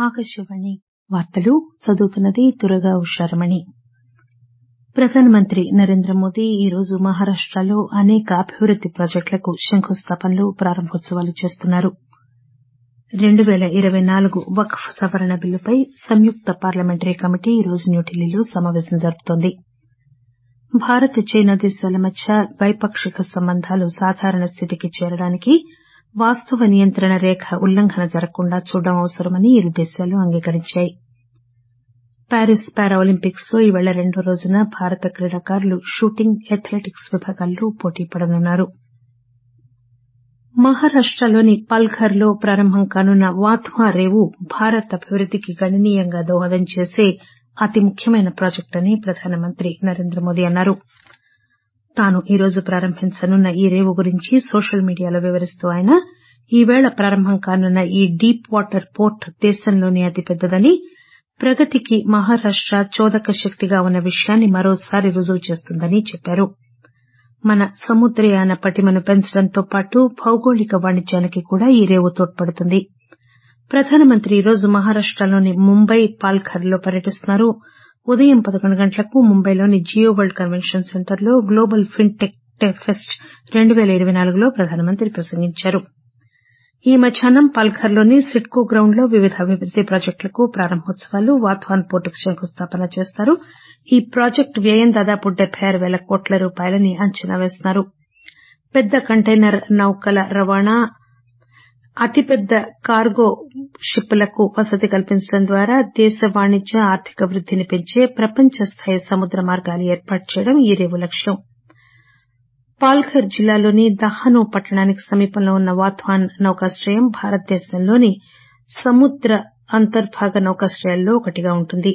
ఆకాశవాణి వార్తలు చదువుతున్నది దుర్గా ఉషారమణి ప్రధానమంత్రి నరేంద్ర మోదీ ఈరోజు మహారాష్టలో అనేక అభివృద్ది ప్రాజెక్టులకు శంకుస్థాపనలు ప్రారంభోత్సవాలు చేస్తున్నారు రెండు పేల ఇరవై నాలుగు వక్ఫ్ సవరణ బిల్లుపై సంయుక్త పార్లమెంటరీ కమిటీ ఈరోజు న్యూఢిల్లీలో సమాపేశం జరుపుతోంది భారత్ చైనా దేశాల మధ్య ద్వైపాక్షిక సంబంధాలు సాధారణ స్థితికి చేరడానికి వాస్తవ నియంత్రణ రేఖ ఉల్లంఘన జరగకుండా చూడడం అవసరమని ఇరు దేశాలు అంగీకరించాయి ప్యారిస్ పారాలింపిక్స్ లో ఈరోజు రెండో రోజున భారత క్రీడాకారులు షూటింగ్ అథ్లెటిక్స్ విభాగాల్లో పోటీ పడనున్నారు మహారాష్టలోని పల్ఘర్ లో ప్రారంభం కానున్న వాధ్మా రేవు భారత్ అభివృద్దికి గణనీయంగా దోహదం చేసే అతి ముఖ్యమైన ప్రాజెక్టు అని ప్రధానమంత్రి నరేంద్ర మోదీ అన్నారు తాను ఈరోజు ప్రారంభించనున్న ఈ రేవు గురించి సోషల్ మీడియాలో వివరిస్తూ ఆయన ఈవేళ ప్రారంభం కానున్న ఈ డీప్ వాటర్ పోర్ట్ దేశంలోనే అతిపెద్దదని ప్రగతికి మహారాష్ట చోదక శక్తిగా ఉన్న విషయాన్ని మరోసారి రుజువు చేస్తుందని చెప్పారు మన సముద్రయాన పటిమను పెంచడంతో పాటు భౌగోళిక వాణిజ్యానికి కూడా ఈ రేవు తోడ్పడుతుంది ప్రధానమంత్రి ఈరోజు మహారాష్టలోని ముంబై పాల్ఘర్ లో పర్యటిస్తున్నారు ఉదయం పదకొండు గంటలకు ముంబైలోని జియో వరల్డ్ కన్వెన్షన్ సెంటర్ లో గ్లోబల్ ఫిన్ టెక్ ఫెస్ట్ రెండు పేల ఇరవై నాలుగులో ప్రధానమంత్రి ప్రసంగించారు ఈ మధ్యాహ్నం పాల్ఘర్ లోని సిడ్కో గ్రౌండ్ లో వివిధ అభివృద్ది ప్రాజెక్టులకు ప్రారంభోత్సవాలు వాధ్వాన్ పోర్టుకు శంకుస్థాపన చేస్తారు ఈ ప్రాజెక్టు వ్యయం దాదాపు డెబ్బై ఆరు పేల కోట్ల రూపాయలని అంచనా వేస్తున్నారు పెద్ద కంటైనర్ నౌకల రవాణా అతిపెద్ద కార్గో షిప్ లకు వసతి కల్పించడం ద్వారా దేశ వాణిజ్య ఆర్థిక వృద్దిని పెంచే ప్రపంచ స్థాయి సముద్ర మార్గాలు ఏర్పాటు చేయడం ఈ రేవు లక్ష్యం పాల్ఘర్ జిల్లాలోని దహాను పట్టణానికి సమీపంలో ఉన్న వాధ్వాన్ నౌకాశ్రయం భారతదేశంలోని సముద్ర అంతర్భాగ నౌకాశ్రయాల్లో ఒకటిగా ఉంటుంది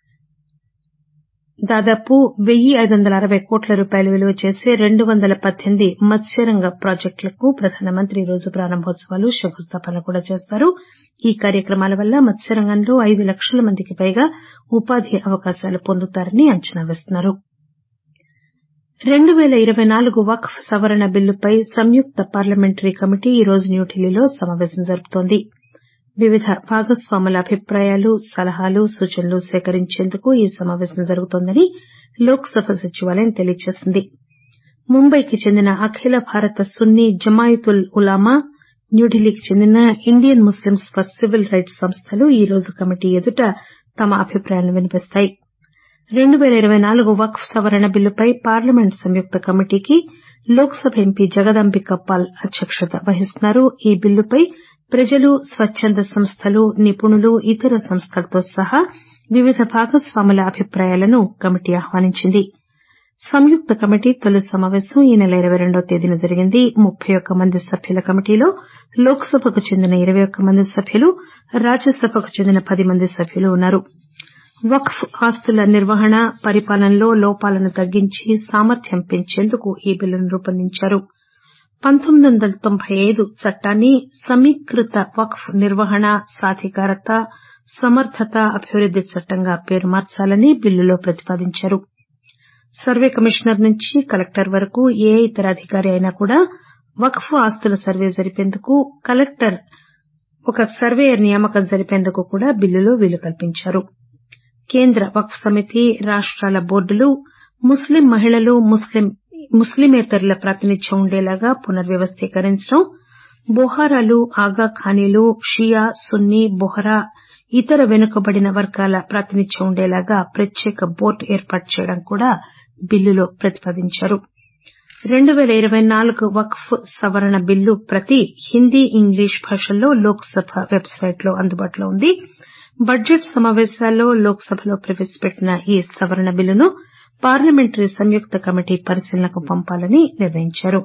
దాదాపు వెయ్యి ఐదు వందల అరవై కోట్ల రూపాయలు విలువ చేసే రెండు వందల పద్దెనిమిది మత్స్యరంగ ప్రాజెక్టులకు ప్రధానమంత్రి ఈరోజు ప్రారంభోత్సవాలు శంకుస్థాపనలు కూడా చేస్తారు ఈ కార్యక్రమాల వల్ల మత్స్యరంగంలో ఐదు లక్షల మందికి పైగా ఉపాధి అవకాశాలు పొందుతారని అంచనా వేస్తున్నారు రెండు పేల ఇరవై నాలుగు వక్ఫ్ సవరణ బిల్లుపై సంయుక్త పార్లమెంటరీ కమిటీ ఈరోజు న్యూఢిల్లీలో సమాపేశం జరుపుతోంది వివిధ భాగస్వాముల అభిప్రాయాలు సలహాలు సూచనలు సేకరించేందుకు ఈ సమాపేశం జరుగుతోందని లోక్ సభ సచివాలయం తెలియజేసింది ముంబైకి చెందిన అఖిల భారత సున్నీ జమాయత్ ఉల్ ఉలామా న్యూఢిల్లీకి చెందిన Indian Muslims for civil rights సంస్థలు ఈరోజు కమిటీ ఎదుట తమ అభిప్రాయాలను వినిపిస్తాయి రెండు పేల ఇరవై నాలుగు వక్ఫ్ సవరణ బిల్లుపై పార్లమెంట్ సంయుక్త కమిటీకి లోక్ సభ ఎంపీ జగదాంబిక పాల్ అధ్యక్షత వహిస్తున్నారు ఈ బిల్లుపై ప్రజలు స్వచ్చంద సంస్థలు నిపుణులు ఇతర సంస్థలతో సహా వివిధ భాగస్వాముల అభిప్రాయాలను కమిటీ ఆహ్వానించింది సంయుక్త కమిటీ తొలి సమాపేశం ఈ నెల ఇరవై రెండవ తేదీన జరిగింది ముప్పై ఒక్క మంది సభ్యుల కమిటీలో లోక్ సభకు చెందిన ఇరవై ఒక్క మంది సభ్యులు రాజ్యసభకు చెందిన పది మంది సభ్యులు ఉన్నారు వక్ఫ్ ఆస్తుల నిర్వహణ పరిపాలనలో లోపాలను తగ్గించి సామర్థ్యం పెంచేందుకు ఈ బిల్లును రూపొందించారు పంతొమ్మిది వందల తొంభై ఐదు చట్టాన్ని సమీకృత వక్ఫ్ నిర్వహణ సాధికారత సమర్థత అభివృద్ది చట్టంగా పేరు మార్చాలని బిల్లులో ప్రతిపాదించారు సర్వే కమిషనర్ నుంచి కలెక్టర్ వరకు ఏ ఇతర అధికారి అయినా కూడా వక్ఫ్ ఆస్తుల సర్వే జరిపేందుకు కలెక్టర్ ఒక సర్వేయర్ నియామకం జరిపేందుకు కూడా బిల్లులో వీలు కల్పించారు కేంద్ర వక్ఫ్ సమితి రాష్టాల బోర్డులు ముస్లిం మహిళలు ముస్లిమేతరుల ప్రాతినిధ్యం ఉండేలాగా పునర్వ్యవస్థీకరించడం బొహారాలు ఆగాఖానీలు షియా సున్నీ బొహరా ఇతర వెనుకబడిన వర్గాల ప్రాతినిధ్యం ఉండేలాగా ప్రత్యేక బోర్డు ఏర్పాటు చేయడం కూడా బిల్లులో ప్రతిపాదించారు రెండు పేల ఇరవై నాలుగు వక్ఫ్ సవరణ బిల్లు ప్రతి హిందీ ఇంగ్లీష్ భాషల్లో లోక్ సభ వెబ్ సైట్ లో అందుబాటులో ఉంది బడ్జెట్ సమాపేశాల్లో లోక్ సభలో ప్రవేశపెట్టిన ఈ సవరణ బిల్లును పార్లమెంటరీ సంయుక్త కమిటీ పరిశీలనకు పంపాలని నిర్ణయించారు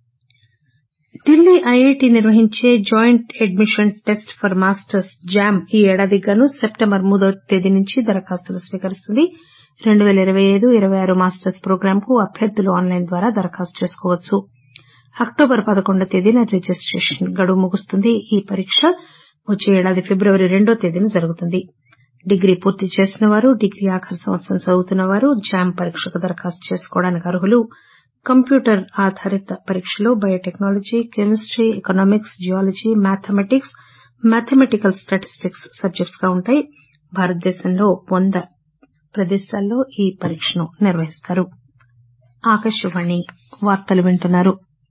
ఢిల్లీ ఐఐటి నిర్వహించే joint admission test for masters JAM ఈ ఏడాదికి గాను సెప్టెంబర్ మూడవ తేదీ నుంచి దరఖాస్తులు స్వీకరిస్తుంది రెండు పేల ఇరవై ఐదు ఇరవై ఆరు మాస్టర్స్ ప్రోగ్రాంకు అభ్యర్థులు ఆన్లైన్ ద్వారా దరఖాస్తు చేసుకోవచ్చు అక్టోబర్ పదకొండవ తేదీన రిజిస్టేషన్ గడువు ముగుస్తుంది ఈ పరీక్ష వచ్చే ఏడాది ఫిబ్రవరి రెండో తేదీన జరుగుతుంది డిగ్రీ పూర్తి చేసిన వారు డిగ్రీ ఆఖరు సంవత్సరం చదువుతున్న వారు జామ్ పరీక్షకు దరఖాస్తు చేసుకోవడానికి అర్హులు కంప్యూటర్ ఆధారిత పరీక్షలో biotechnology chemistry economics geology mathematics mathematical statistics subjects గా ఉంటాయి భారతదేశంలో వంద ప్రదేశాల్లో ఈ పరీక్షను నిర్వహిస్తారు ఆకాశవాణి వార్తలు వింటున్నారు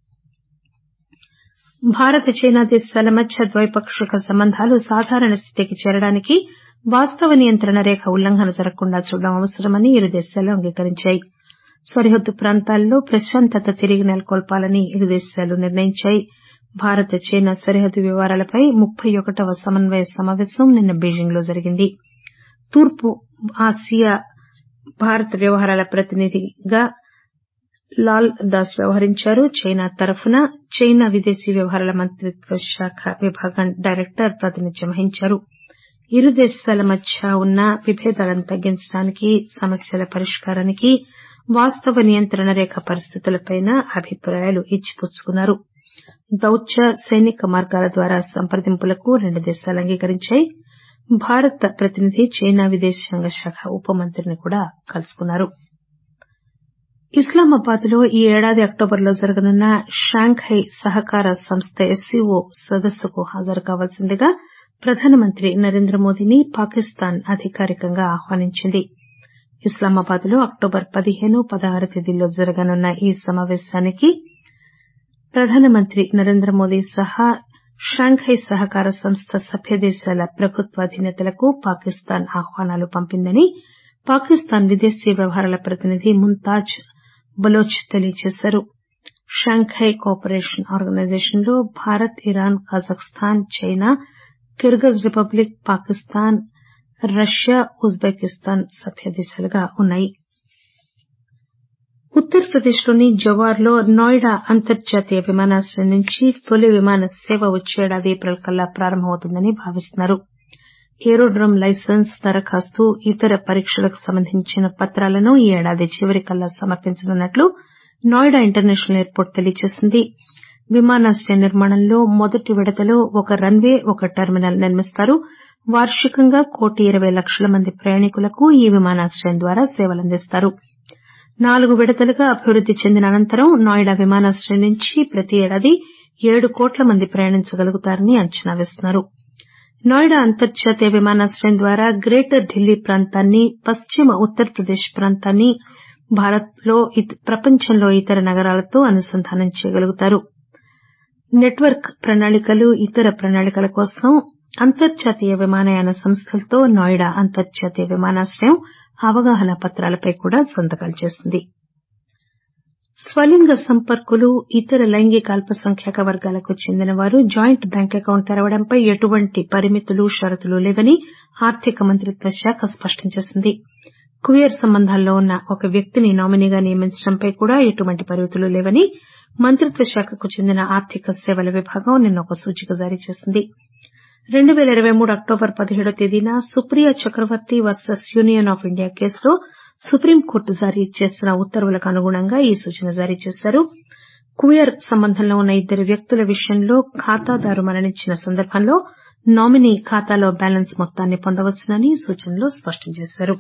భారత్ చైనా దేశాల మధ్య ద్వైపాక్షిక సంబంధాలు సాధారణ స్థితికి చేరడానికి వాస్తవ నియంత్రణ రేఖ ఉల్లంఘన జరగకుండా చూడడం అవసరమని ఇరు దేశాలు అంగీకరించాయి సరిహద్దు ప్రాంతాల్లో ప్రశాంతత తిరిగి నెలకొల్పాలని ఇరు దేశాలు నిర్ణయించాయి భారత్ చైనా సరిహద్దు వ్యవహారాలపై ముప్పై ఒకటవ సమన్వయ సమాపేశం నిన్న బీజింగ్ లో జరిగింది తూర్పు ఆసియా భారత వ్యవహారాల ప్రతినిధిగా లాల్ దాస్ వ్యవహరించారు చైనా తరఫున చైనా విదేశీ వ్యవహారాల మంత్రిత్వ శాఖ విభాగం డైరెక్టర్ ప్రాతినిధ్యం వహించారు ఇరు దేశాల మధ్య ఉన్న విభేదాలను తగ్గించడానికి సమస్యల పరిష్కారానికి వాస్తవ నియంత్రణ రేఖ పరిస్థితులపై అభిప్రాయాలు ఇచ్చిపుచ్చుకున్నారు దౌత్య సైనిక మార్గాల ద్వారా సంప్రదింపులకు రెండు దేశాలు అంగీకరించాయి భారత ప్రతినిధి చైనా విదేశాంగ శాఖ ఉప మంత్రిని కూడా కలుసుకున్నారు ఇస్లామాబాద్ లో ఈ ఏడాది అక్టోబర్లో జరగనున్న షాంఘై సహకార సంస్థ ఎస్సీఓ సదస్సుకు హాజరు కావాల్సిందిగా ప్రధానమంత్రి నరేంద్ర మోదీని పాకిస్తాన్ అధికారికంగా ఆహ్వానించింది ఇస్లామాబాద్ లో అక్టోబర్ పదిహేను పదహారు తేదీల్లో జరగనున్న ఈ సమాపేశానికి ప్రధానమంత్రి నరేంద్ర మోదీ సహా షాంఘై సహకార సంస్థ సభ్య దేశాల ప్రభుత్వాధినేతలకు పాకిస్తాన్ ఆహ్వానాలు పంపిందని పాకిస్తాన్ విదేశీ వ్యవహారాల ప్రతినిధి ముంతాజ్ బలోచ్ తెలియజేశారు షాంఘై కోఆపరేషన్ ఆర్గనైజేషన్ లో Bharat Iran Kazakhstan China Kyrgyz Republic Pakistan Russia Uzbekistan సభ్య దేశాలుగా ఉన్నాయి ఉత్తరప్రదేశ్ లోని జవార్ లో నోయిడా అంతర్జాతీయ విమానాశ్రయం నుంచి తొలి విమాన సేవ వచ్చే ఏడాది ఏప్రిల్ కల్లా ప్రారంభమవుతుందని భావిస్తున్నారు ఏరోడ్రోమ్ లైసెన్స్ దరఖాస్తు ఇతర పరీక్షలకు సంబంధించిన పత్రాలను ఈ ఏడాది చివరికల్లా సమర్పించనున్నట్లు నోయిడా ఇంటర్నేషనల్ ఎయిర్పోర్ట్ తెలియజేసింది విమానాశ్రయ నిర్మాణంలో మొదటి విడతలో ఒక రన్వే ఒక టెర్మినల్ నిర్మిస్తారు వార్షికంగా కోటి ఇరవై లక్షల మంది ప్రయాణికులకు ఈ విమానాశ్రయం ద్వారా సేవలందిస్తారు నాలుగు విడతలుగా అభివృద్ది చెందిన అనంతరం నోయిడా విమానాశ్రయం నుంచి ప్రతి ఏడాది ఏడు కోట్ల మంది ప్రయాణించగలుగుతారని అంచనా వేస్తున్నారు నోయిడా అంతర్జాతీయ విమానాశ్రయం ద్వారా గ్రేటర్ ఢిల్లీ ప్రాంతాన్ని పశ్చిమ ఉత్తరప్రదేశ్ ప్రాంతాన్ని భారత్ లో ప్రపంచంలో ఇతర నగరాలతో అనుసంధానం చేయగలుగుతారు నెట్వర్క్ ప్రణాళికలు ఇతర ప్రణాళికల కోసం అంతర్జాతీయ విమానయాన సంస్థలతో నోయిడా అంతర్జాతీయ విమానాశ్రయం అవగాహన పత్రాలపై కూడా సంతకాలు చేసింది స్వలింగ సంపర్కులు ఇతర లైంగిక అల్పసంఖ్యాక వర్గాలకు చెందిన వారు జాయింట్ బ్యాంక్ అకౌంట్ తెరవడంపై ఎటువంటి పరిమితులు షరతులు లేవని ఆర్థిక మంత్రిత్వ శాఖ స్పష్టం చేసింది కుయర్ సంబంధాల్లో ఉన్న ఒక వ్యక్తిని నామినీగా నియమించడంపై కూడా ఎటువంటి పరిమితులు లేవని మంత్రిత్వ శాఖకు చెందిన ఆర్థిక సేవల విభాగం నిన్న ఒక సూచిక జారీ చేసింది రెండు పేల ఇరవై మూడు అక్టోబర్ పదిహేడవ తేదీన Supriya Chakravarthi versus Union of India కేసులో సుప్రీంకోర్టు జారీ చేసిన ఉత్తర్వులకు అనుగుణంగా ఈ సూచన జారీ చేశారు కుయర్ సంబంధంలో ఉన్న ఇద్దరు వ్యక్తుల విషయంలో ఖాతాదారు మరణించిన సందర్భంలో నామినీ ఖాతాలో బ్యాలెన్స్ మొత్తాన్ని పొందవచ్చునని సూచనలో స్పష్టం చేశారు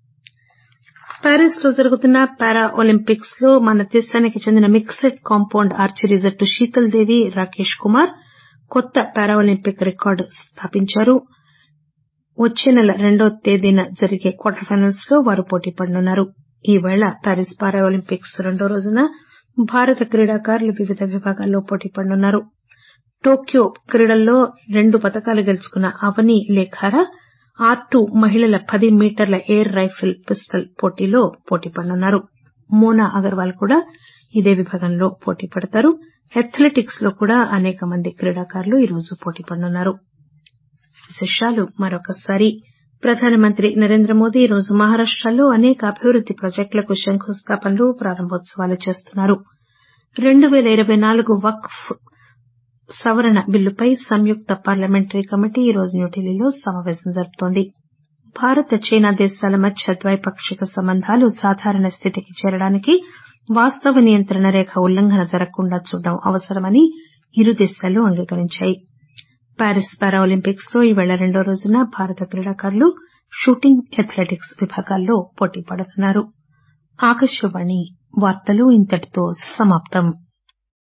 ప్యారిస్ లో జరుగుతున్న పారా ఒలింపిక్స్ లో మన దేశానికి చెందిన మిక్సెడ్ కాంపౌండ్ ఆర్చరీ జట్టు శీతల్ దేవి రాకేష్ కుమార్ కొత్త పారాలింపిక్ రికార్డు స్థాపించారు వచ్చే నెల రెండవ తేదీన జరిగే క్వార్టర్ ఫైనల్స్ లో వారు పోటీ పడనున్నారు ఈవేళ ప్యారిస్ పారాలింపిక్స్ రెండో రోజున భారత క్రీడాకారులు వివిధ విభాగాల్లో పోటీ పడనున్నారు టోక్యో క్రీడల్లో రెండు పతకాలు గెలుచుకున్న అవని లేఖారా ఆర్ టూ మహిళల పది మీటర్ల ఎయిర్ రైఫిల్ పిస్టల్ పోటీలో పోటీ పడనున్నారు మోనా అగర్వాల్ కూడా ఇదే విభాగంలో పోటీ పడతారు అథ్లెటిక్స్ లో కూడా అనేక మంది క్రీడాకారులు ఈరోజు పోటీ పడనున్నారు విశేషాలు మరొకసారి ప్రధానమంత్రి నరేంద్ర మోదీ ఈరోజు మహారాష్టలో అనేక అభివృద్ది ప్రాజెక్టులకు శంకుస్థాపనలు ప్రారంభోత్సవాలు చేస్తున్నారు రెండు పేల ఇరవై నాలుగు వక్ఫ్ సవరణ బిల్లుపై సంయుక్త పార్లమెంటరీ కమిటీ ఈరోజు న్యూఢిల్లీలో సమాపేశం జరుపుతోంది భారత్ చైనా దేశాల మధ్య ద్వైపాక్షిక సంబంధాలు సాధారణ స్థితికి చేరడానికి వాస్తవ నియంత్రణ రేఖ ఉల్లంఘన జరగకుండా చూడడం అవసరమని ఇరు దేశాలు అంగీకరించాయి ప్యారిస్ పారాలింపిక్స్ లో ఈవేళ రెండో రోజున భారత క్రీడాకారులు షూటింగ్ అథ్లెటిక్స్ విభాగాల్లో పోటీ పడనున్నారు ఆకాశవాణి వార్తలు ఇంతటితో సమాప్తం